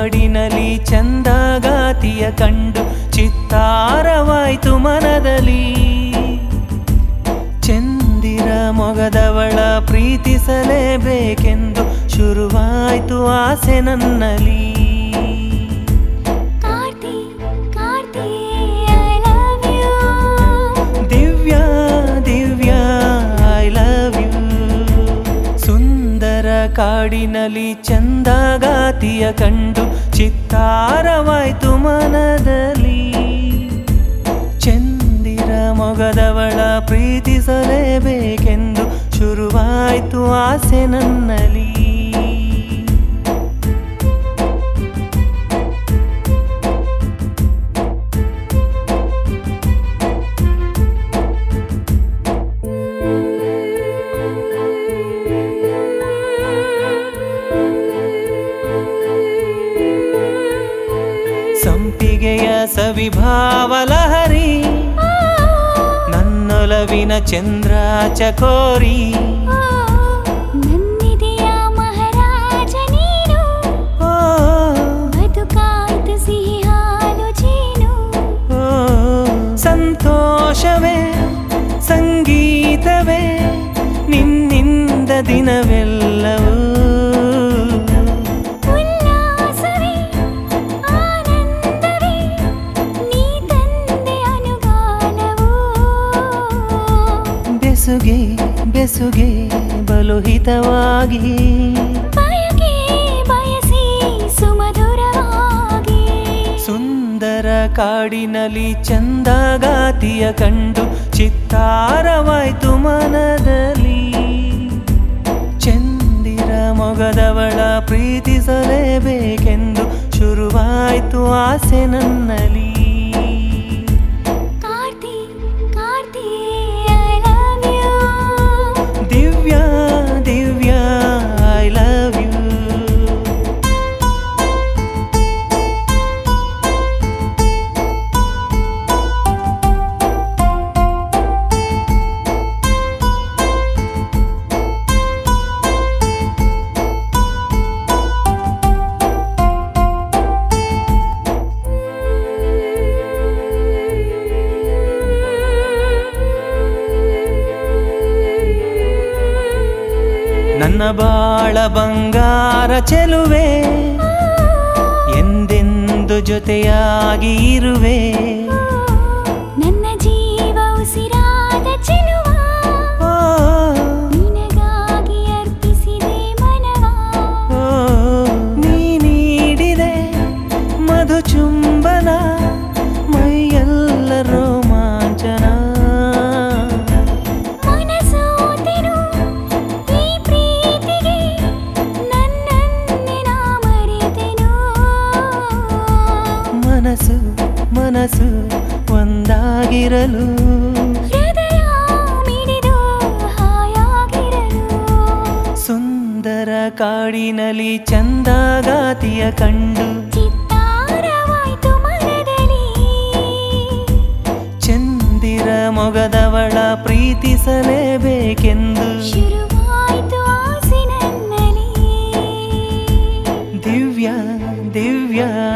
ಕಾಡಿನಲ್ಲಿ ಚಂದಗಾತಿಯ ಕಂಡು ಚಿತ್ತಾರವಾಯ್ತು ಮನದಲ್ಲಿ ಚಂದಿರ ಮೊಗದವಳ ಪ್ರೀತಿಸಲೇಬೇಕೆಂದು ಶುರುವಾಯ್ತು ಆಸೆ ನನ್ನಲ್ಲಿ Karthi Karthi I love you Divya Divya I love you ಸುಂದರ ಕಾಡಿನಲ್ಲಿ ಚಂದಗಾತಿಯ ಕಂಡು ಚಿತ್ತಾರವಾಯ್ತು ಮನದಲ್ಲಿ ಚಂದಿರ ಮೊಗದವಳ ಪ್ರೀತಿಸಲೇಬೇಕೆಂದು ಶುರುವಾಯ್ತು ಆಸೆ ನನ್ನಲ್ಲಿ ಸಂಪಿಗೆಯ ಸವಿಭಾವಲಹರಿ ನನ್ನೊಲವಿನ ಚಂದ್ರ ಚಕೋರಿ ನನ್ನಿದೆಯ ಮಹಾರಾಜ ನೀನು ಓ, ಬದುಕಾಯ್ತು ಸಿಹಿ ಹಾಲು ಜೇನು ಓ, ಸಂತೋಷವೇ ಸಂಗೀತವೇ ನಿನ್ನಿಂದ ದಿನವೆಲ್ಲವೂ ಉಲ್ಲಾಸವೇ ಆನಂದವೇ ನೀ ತಂದೆ ಅನುಗಾಲವು ಬೆಸುಗೆ ಬೆಸುಗೆ ಬಲು ಹಿತವಾಗಿ ಬಯಕೆ ಬಯಸಿ ಸುಮಧುರವಾಗಿ ಸುಂದರ ಕಾಡಿನಲ್ಲಿ ಚಂದಗಾತಿಯ ಕಂಡು ಚಿತ್ತಾರವಾಯ್ತು ಮನದಲ್ಲಿ ಚಂದಿರ ಮೊಗದವಳ ಪ್ರೀತಿಸಲೇಬೇಕೆಂದು ಶುರುವಾಯ್ತು ಆಸೆ ನನ್ನಲ್ಲಿ Karthi Karthi I love you Divya Divya I love you ನನ್ನ ಬಾಳ ಬಂಗಾರ ಚೆಲುವೆ ಎಂದೆಂದು ಜೊತೆಯಾಗಿ ಇರುವೆ ನನ್ನ ಜೀವ ಉಸಿರಾದ ಚೆಲುವ ಓ, ನಿನಗಾಗಿ ಅರ್ಪಿಸಿದೆ ಮನವ ಓ, ನೀ ನೀಡಿದೆ ಮಧು ಚುಂಬನ ಮೈಯೆಲ್ಲ ರೋಮಾಂಚನ ಮನಸೋತೆನು ಈ ಪ್ರೀತಿಗೆ ನನ್ನನ್ನೇ ನಾ ಮರೆತೆನು ಮನಸ್ಸು ಮನಸ್ಸು ಒಂದಾಗಿರಲು ಹೃದಯ ಮಿಡಿದು ಹಾಯಾಗಿರಲು ಸುಂದರ ಕಾಡಿನಲ್ಲಿ ಚಂದಗಾತಿಯ ಕಂಡು ಚಿತ್ತಾರವಾಯ್ತು ಮನದಲ್ಲಿ ಚಂದಿರ ಮೊಗದವಳ ಪ್ರೀತಿಸಲೇಬೇಕೆಂದು ಶುರುವಾಯ್ತು ಆಸೆ ನನ್ನಲ್ಲಿ ದಿವ್ಯ ದಿವ್ಯ